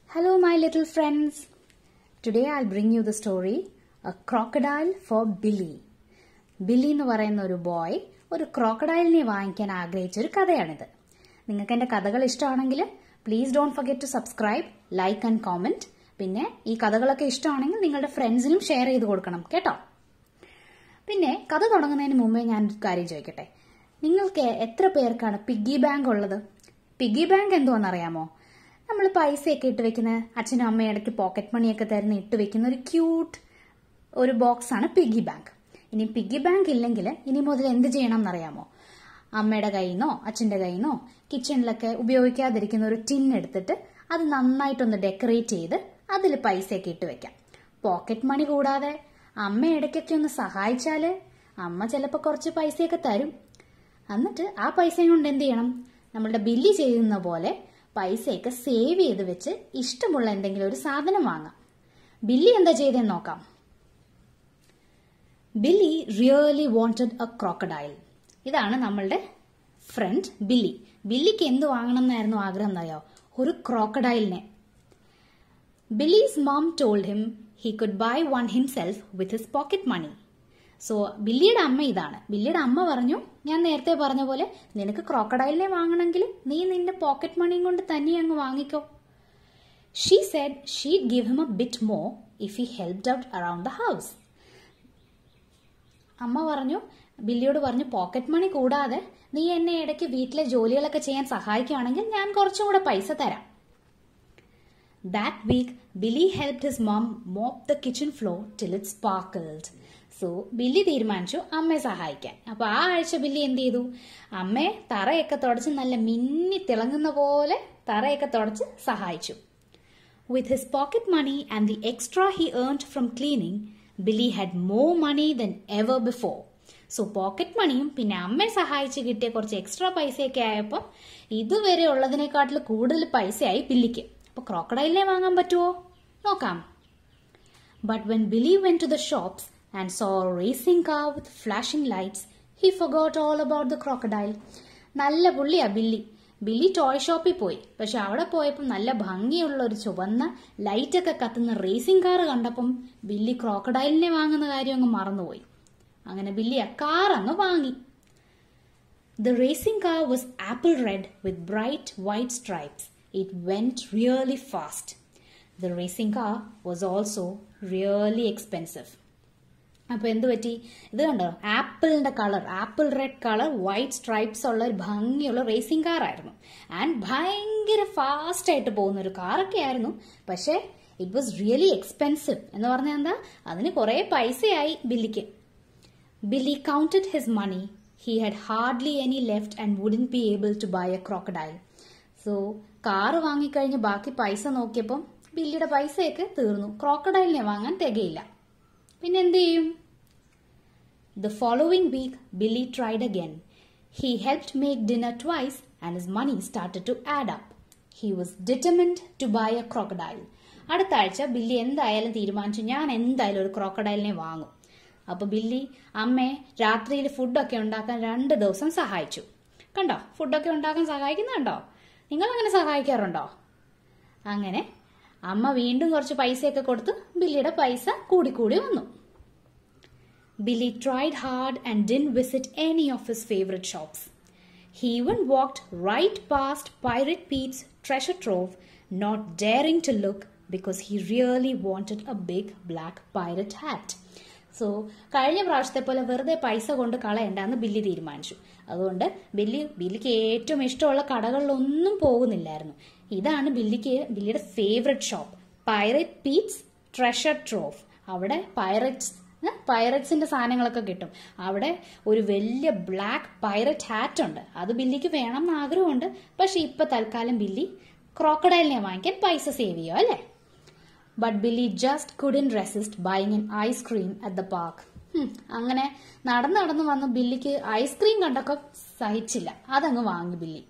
Hello, my little friends. Today I'll bring you the story A Crocodile for Billy. Billy എന്ന് പറയുന്ന ഒരു boy ഒരു ക്രോക്കഡൈലിനെ വാങ്ങിക്കാൻ ആഗ്രഹിച്ച ഒരു കഥയാണിത് നിങ്ങൾക്ക് എൻ്റെ കഥകൾ ഇഷ്ടമാണെങ്കിൽ please don't forget to subscribe like and comment പിന്നെ ഈ കഥകളൊക്കെ ഇഷ്ടമാണെങ്കിൽ നിങ്ങളുടെ ഫ്രണ്ട്സിനും ഷെയർ ചെയ്ത് കൊടുക്കണം കേട്ടോ പിന്നെ കഥ തുടങ്ങുന്നതിന് മുമ്പേ ഞാൻ ഒരു കാര്യം ചോദിക്കട്ടെ നിങ്ങൾക്ക് എത്ര പേർക്കാണ് പിഗ്ഗി ബാങ്ക് ഉള്ളത് പിഗ്ഗി ബാങ്ക് എന്തുവാണെന്നറിയാമോ നമ്മൾ പൈസയൊക്കെ ഇട്ട് വെക്കുന്ന അച്ഛനും അമ്മയും ഇടയ്ക്ക് പോക്കറ്റ് മണിയൊക്കെ തരുന്ന ഇട്ട് വെക്കുന്ന ഒരു ക്യൂട്ട് ഒരു ബോക്സ് ആണ് പിഗ്ഗി ബാങ്ക് ഇനി പിഗ്ഗി ബാങ്ക് ഇല്ലെങ്കിൽ ഇനി മുതൽ എന്ത് ചെയ്യണം എന്നറിയാമോ അമ്മയുടെ കയ്യിൽ നിന്നോ അച്ഛന്റെ കയ്യിൽ നിന്നോ കിച്ചണിലൊക്കെ ഉപയോഗിക്കാതിരിക്കുന്ന ഒരു ടിൻ എടുത്തിട്ട് അത് നന്നായിട്ടൊന്ന് ഡെക്കറേറ്റ് ചെയ്ത് അതിൽ പൈസയൊക്കെ ഇട്ട് വെക്കാം പോക്കറ്റ് മണി കൂടാതെ അമ്മ ഇടയ്ക്കൊക്കെ ഒന്ന് സഹായിച്ചാല് അമ്മ ചിലപ്പോൾ കുറച്ച് പൈസയൊക്കെ തരും എന്നിട്ട് ആ പൈസയും കൊണ്ട് എന്ത് ചെയ്യണം നമ്മളുടെ ബില്ല് ചെയ്യുന്ന പോലെ പൈസയൊക്കെ സേവ് ചെയ്ത് വെച്ച് ഇഷ്ടമുള്ള എന്തെങ്കിലും ഒരു സാധനം വാങ്ങാം ബില്ലി എന്താ ചെയ്തതെന്ന് നോക്കാം Billy really wanted a crocodile ഇതാണ് നമ്മളുടെ ഫ്രണ്ട് ബില്ലി ബില്ലിക്ക് എന്ത് വാങ്ങണം എന്നായിരുന്നു ആഗ്രഹം എന്നറിയോ ഒരു ക്രോക്കഡൈലിനെ Billy's mum told him he could buy one himself with his pocket money so ബില്ലിയുടെ അമ്മ ഇതാണ് ബില്ലിയുടെ അമ്മ പറഞ്ഞു ഞാൻ നേരത്തെ പറഞ്ഞ പോലെ നിനക്ക് ക്രോക്കഡൈലിനെ വാങ്ങണമെങ്കിൽ നീ നിന്റെ പോക്കറ്റ് മണിയും കൊണ്ട് തന്നെ അങ്ങ് വാങ്ങിക്കോ she said she'd give him a bit more if he helped out around the house അമ്മ പറഞ്ഞു ബില്ലിയോട് പറഞ്ഞു പോക്കറ്റ് മണി കൂടാതെ നീ എന്നെ ഇടയ്ക്ക് വീട്ടിലെ ജോലികളൊക്കെ ചെയ്യാൻ സഹായിക്കുകയാണെങ്കിൽ ഞാൻ കുറച്ചും കൂടെ പൈസ തരാം that week Billy help his mum mop the kitchen floor till it sparkled so Billy തീരുമാനിച്ചു അമ്മയെ സഹായിക്കാൻ അപ്പൊ ആ ആഴ്ച ബില്ലി എന്ത് ചെയ്തു അമ്മയെ തറയൊക്കെ തുടച്ച് നല്ല മിന്നി തിളങ്ങുന്ന പോലെ തറയൊക്കെ തുടച്ച് സഹായിച്ചു with his pocket money and the extra he earned from cleaning Billy had more money than ever before so pocket മണിയും പിന്നെ അമ്മയെ സഹായിച്ച് കിട്ടിയ കുറച്ച് എക്സ്ട്രാ പൈസയൊക്കെ ആയപ്പോൾ ഇതുവരെ ഉള്ളതിനെക്കാട്ടിൽ കൂടുതൽ പൈസയായി ബില്ലിക്ക് അപ്പൊ ക്രോക്കഡൈലിനെ വാങ്ങാൻ പറ്റുമോ നോക്കാം but when Billy went to the shops and saw racing car with flashing lights he forgot all about the crocodile നല്ല പുള്ളിയാ ബില്ലി ബില്ലി ടോയ് ഷോപ്പിൽ പോയി പക്ഷെ അവിടെ പോയപ്പോൾ നല്ല ഭംഗിയുള്ള ഒരു ചുവന്ന ലൈറ്റൊക്കെ കത്തുന്ന റേസിംഗ് കാർ കണ്ടപ്പം ബില്ലി ക്രോക്കഡൈലിനെ വാങ്ങുന്ന കാര്യം അങ്ങ് മറന്നുപോയി അങ്ങനെ ബില്ലി ആ കാർ അങ്ങ് വാങ്ങി the racing car was apple red with bright white stripes it went really fast the racing car was also really expensive അപ്പൊ എന്ത് പറ്റി ഇത് കണ്ടോ ആപ്പിളിന്റെ colour apple red colour white stripes ഉള്ള ഒരു ഭംഗിയുള്ള റേസിംഗ് കാർ ആയിരുന്നു ആൻഡ് ഭയങ്കര ഫാസ്റ്റ് ആയിട്ട് പോകുന്ന ഒരു കാറൊക്കെ ആയിരുന്നു പക്ഷേ ഇറ്റ് വാസ് റിയലി എക്സ്പെൻസീവ് എന്ന് പറഞ്ഞാൽ എന്താ അതിന് കുറെ പൈസയായി ബില്ലിക്ക് Billy counted his money he had hardly any left and wouldn't be able to buy a crocodile so car വാങ്ങിക്കഴിഞ്ഞ് ബാക്കി പൈസ നോക്കിയപ്പം ബില്ലിയുടെ പൈസയൊക്കെ തീർന്നു ക്രോക്കഡൈലിനെ വാങ്ങാൻ തികയില്ല പിന്നെ എന്ത് ചെയ്യും the following week Billy tried again he helped make dinner twice and his money started to add up he was determined to buy a crocodile അടുത്ത ആഴ്ച ബില്ലി എന്തായാലും തീരുമാനിച്ചു ഞാൻ എന്തായാലും ഒരു ക്രോക്കഡൈലിനെ വാങ്ങും അപ്പൊ ബില്ലി അമ്മയെ രാത്രിയിൽ ഫുഡൊക്കെ ഉണ്ടാക്കാൻ രണ്ട് ദിവസം സഹായിച്ചു കണ്ടോ ഫുഡൊക്കെ ഉണ്ടാക്കാൻ സഹായിക്കുന്നുണ്ടോ നിങ്ങൾ അങ്ങനെ സഹായിക്കാറുണ്ടോ അങ്ങനെ അമ്മ വീണ്ടും കുറച്ച് പൈസയൊക്കെ കൊടുത്ത് ബില്ലിയുടെ പൈസ കൂടിക്കൂടി വന്നു Billy tried hard and didn't visit any of his favourite shops he even walked right past Pirate Pete's Treasure Trove not daring to look because he really wanted a big black pirate hat so കഴിഞ്ഞ പ്രാവശ്യത്തെ പോലെ വെറുതെ പൈസ കൊണ്ട് കളയണ്ടെന്ന് Billy തീരുമാനിച്ചു അതുകൊണ്ട് Billy ബില്ലിക്ക് ഏറ്റവും ഇഷ്ടമുള്ള കടകളിലൊന്നും പോകുന്നില്ലായിരുന്നു ഇതാണ് ബില്ലിക്ക് ബില്ലിയുടെ favourite shop Pirate Pete's Treasure Trove അവിടെ പൈററ്റ്സ് പൈററ്റ്സിന്റെ സാധനങ്ങളൊക്കെ കിട്ടും അവിടെ ഒരു വലിയ ബ്ലാക്ക് പൈററ്റ് ഹാറ്റ് ഉണ്ട് അത് ബില്ലിക്ക് വേണം എന്ന് ആഗ്രഹമുണ്ട് പക്ഷെ ഇപ്പൊ തൽക്കാലം ബില്ലി ക്രോക്കഡൈലിനെ വാങ്ങിക്കാൻ പൈസ സേവ് ചെയ്യോ അല്ലേ but Billy just couldn't resist buying an ice cream at the park അങ്ങനെ നടന്ന് നടന്ന് വന്ന് ബില്ലിക്ക് ഐസ്ക്രീം കണ്ടൊക്കെ സഹിച്ചില്ല അതങ്ങ് വാങ്ങി Billy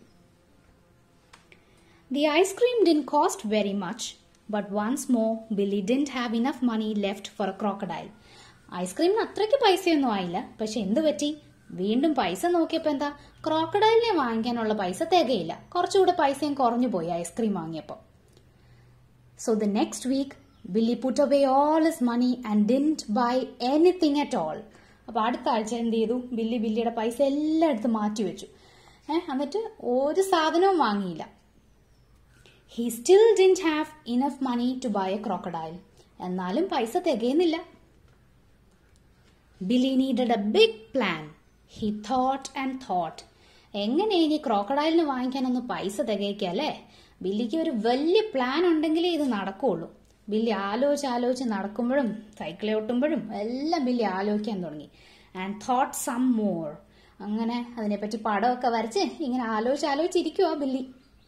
the ice cream didn't cost very much but once more Billy didn't have enough money left for a crocodile ഐസ്ക്രീമിന് അത്രയ്ക്ക് പൈസയൊന്നും ആയില്ല പക്ഷെ എന്ത് പറ്റി വീണ്ടും പൈസ നോക്കിയപ്പോ എന്താ ക്രോക്കഡൈലിനെ വാങ്ങിക്കാനുള്ള പൈസ തികയില്ല കുറച്ചുകൂടെ പൈസയും കുറഞ്ഞു പോയി ഐസ്ക്രീം വാങ്ങിയപ്പോൾ So the next week, Billy put away all his money and didn't buy anything at all. അപ്പോൾ അടുത്ത ആഴ്ച എന്ത് ചെയ്തു ബില്ലി ബില്ലിയുടെ പൈസ എല്ലാം എടുത്ത് മാറ്റി വെച്ചു ഏഹ് എന്നിട്ട് ഒരു സാധനവും വാങ്ങിയില്ല he still didn't have enough money to buy a crocodile എന്നാലും പൈസ തികയുന്നില്ല Billy needed a big plan he thought and thought എങ്ങനെ ഇനി ക്രോക്കഡൈലിന് വാങ്ങിക്കാനൊന്ന് പൈസ തികയ്ക്കുക അല്ലേ ബില്ലിക്ക് ഒരു വലിയ പ്ലാൻ ഉണ്ടെങ്കിലേ ഇത് നടക്കുകയുള്ളൂ ബില്ലി ആലോചിച്ച് ആലോചിച്ച് നടക്കുമ്പോഴും സൈക്കിൾ ഓട്ടുമ്പോഴും എല്ലാം ബില്ലി ആലോചിക്കാൻ തുടങ്ങി ആൻഡ് തോട്ട് സം മോർ അങ്ങനെ അതിനെപ്പറ്റി പടമൊക്കെ വരച്ച് ഇങ്ങനെ ആലോചിച്ച് ആലോചിച്ചിരിക്കുവാ Billy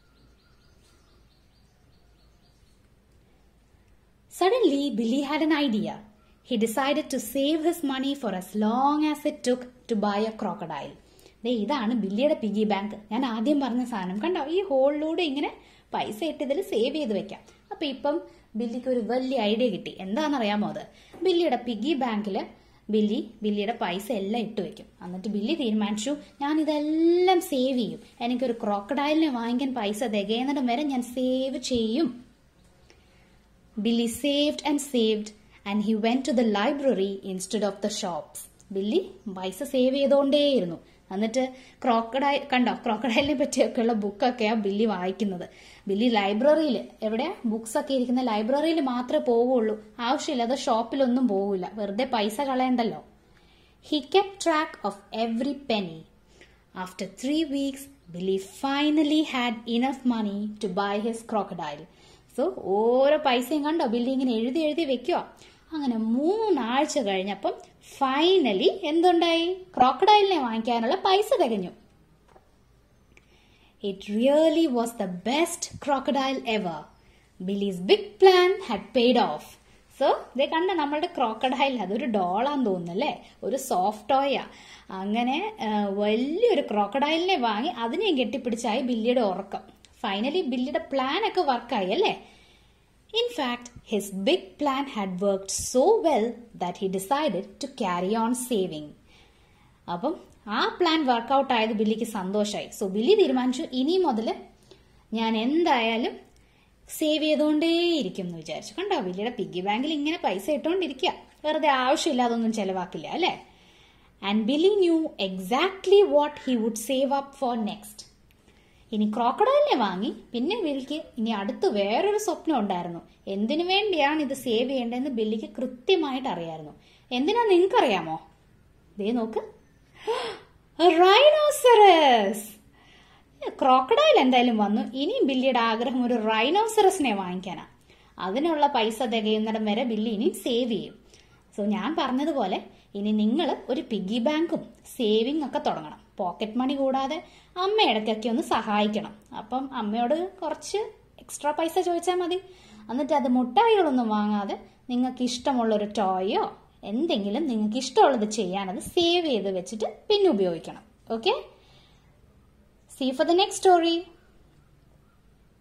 Suddenly, Billy had an idea. He decided to save his money for as long as it took to buy a crocodile. ദേ ഇതാണ് ബില്ലിയുടെ പിഗി ബാങ്ക് ഞാൻ ആദ്യം പറഞ്ഞ സാധനം കണ്ടോ ഈ ഹോളിലൂടെ ഇങ്ങനെ പൈസ ഇട്ട് ഇതിൽ സേവ് ചെയ്ത് വെക്കാം അപ്പൊ ഇപ്പം ബില്ലിക്ക് ഒരു വലിയ ഐഡിയ കിട്ടി എന്താണെന്നറിയാമോ അത് ബില്ലിയുടെ പിഗി ബാങ്കിൽ ബില്ലി ബില്ലിയുടെ പൈസ എല്ലാം ഇട്ട് വെക്കും എന്നിട്ട് ബില്ലി തീരുമാനിച്ചു ഞാൻ ഇതെല്ലാം സേവ് ചെയ്യും എനിക്കൊരു ക്രോക്കഡൈലിനെ വാങ്ങിക്കാൻ പൈസ തികയുന്നിടം വരെ ഞാൻ സേവ് ചെയ്യും Billy saved and saved and he went to the library instead of the shops. Billy പൈസ സേവ് ചെയ്തുകൊണ്ടേയിരുന്നു എന്നിട്ട് ക്രോക്കഡൈ കണ്ടോ ക്രോക്കഡൈലിനെ പറ്റിയൊക്കെയുള്ള ബുക്കൊക്കെയാ ബില്ലി വായിക്കുന്നത് ബില്ലി ലൈബ്രറിയിൽ എവിടെയാ ബുക്സ് ഒക്കെ ഇരിക്കുന്ന ലൈബ്രറിയിൽ മാത്രമേ പോവുള്ളൂ ആവശ്യമില്ലാതെ ഷോപ്പിലൊന്നും പോകില്ല വെറുതെ പൈസ കളയണ്ടല്ലോ he kept track of every penny after three weeks Billy finally had enough money to buy his crocodile so ഓരോ പൈസയും കണ്ടോ ബില്ലി ഇങ്ങനെ എഴുതി എഴുതി വെക്കുക അങ്ങനെ മൂന്നാഴ്ച കഴിഞ്ഞപ്പം ഫൈനലി എന്തുണ്ടായി ക്രോക്കഡൈലിനെ വാങ്ങിക്കാനുള്ള പൈസ തികഞ്ഞു it really was the best crocodile ever Billy's big plan had paid off so ഇതേ കണ്ട നമ്മളുടെ ക്രോക്കഡൈൽ അതൊരു ഡോളാന്ന് തോന്നുന്നല്ലേ ഒരു സോഫ്റ്റ് ടോയാ അങ്ങനെ ആ, വലിയൊരു ക്രോക്കഡൈലിനെ വാങ്ങി അതിനെയും കെട്ടിപ്പിടിച്ചായി ബില്ലിയുടെ ഉറക്കം ഫൈനലി ബില്ലിയുടെ പ്ലാൻ ഒക്കെ വർക്കായി അല്ലേ in fact his big plan had worked so well that he decided to carry on saving അപ്പം ആ പ്ലാൻ വർക്കൗട്ട് ആയത് ബില്ലിക്ക് സന്തോഷമായി സോ ബില്ലി തീരുമാനിച്ചു ഇനി മുതൽ ഞാൻ എന്തായാലും സേവ് ചെയ്തുകൊണ്ടേയിരിക്കും എന്ന് വിചാരിച്ചു കണ്ടോ ബില്ലിയുടെ പിഗ്ഗി ബാങ്കിൽ ഇങ്ങനെ പൈസ ഇട്ടുകൊണ്ടിരിക്കുക വെറുതെ ആവശ്യമില്ലാതൊന്നും ചെലവാക്കില്ല അല്ലേ and Billy knew exactly what he would save up for next ഇനി ക്രോക്കഡൈലിനെ വാങ്ങി പിന്നെ ബില്ലിക്ക് ഇനി അടുത്ത് വേറൊരു സ്വപ്നം ഉണ്ടായിരുന്നു എന്തിനു വേണ്ടിയാണ് ഇത് സേവ് ചെയ്യേണ്ടതെന്ന് ബില്ലിക്ക് കൃത്യമായിട്ട് അറിയായിരുന്നു എന്തിനാ നിങ്ങൾക്ക് അറിയാമോ ദേ നോക്ക് റൈനോസറസ് ക്രോക്കഡൈൽ എന്തായാലും വന്നു ഇനിയും ബില്ലിയുടെ ആഗ്രഹം ഒരു റൈനോസറസിനെ വാങ്ങിക്കാനാ അതിനുള്ള പൈസ തികയുന്നിടം വരെ ബില്ലി ഇനി സേവ് ചെയ്യും സോ ഞാൻ പറഞ്ഞതുപോലെ ഇനി നിങ്ങൾ ഒരു പിഗ്ഗി ബാങ്കും സേവിങ് ഒക്കെ തുടങ്ങണം പോക്കറ്റ് മണി കൂടാതെ അമ്മ ഇടയ്ക്കൊക്കെ ഒന്ന് സഹായിക്കണം അപ്പം അമ്മയോട് കുറച്ച് എക്സ്ട്രാ പൈസ ചോദിച്ചാൽ മതി എന്നിട്ട് അത് മുട്ടായികളൊന്നും വാങ്ങാതെ നിങ്ങൾക്ക് ഇഷ്ടമുള്ള ഒരു ടോയോ എന്തെങ്കിലും നിങ്ങൾക്ക് ഇഷ്ടമുള്ളത് ചെയ്യാൻ അത് സേവ് ചെയ്ത് വെച്ചിട്ട് പിന്നെ ഉപയോഗിക്കണം okay see for the next story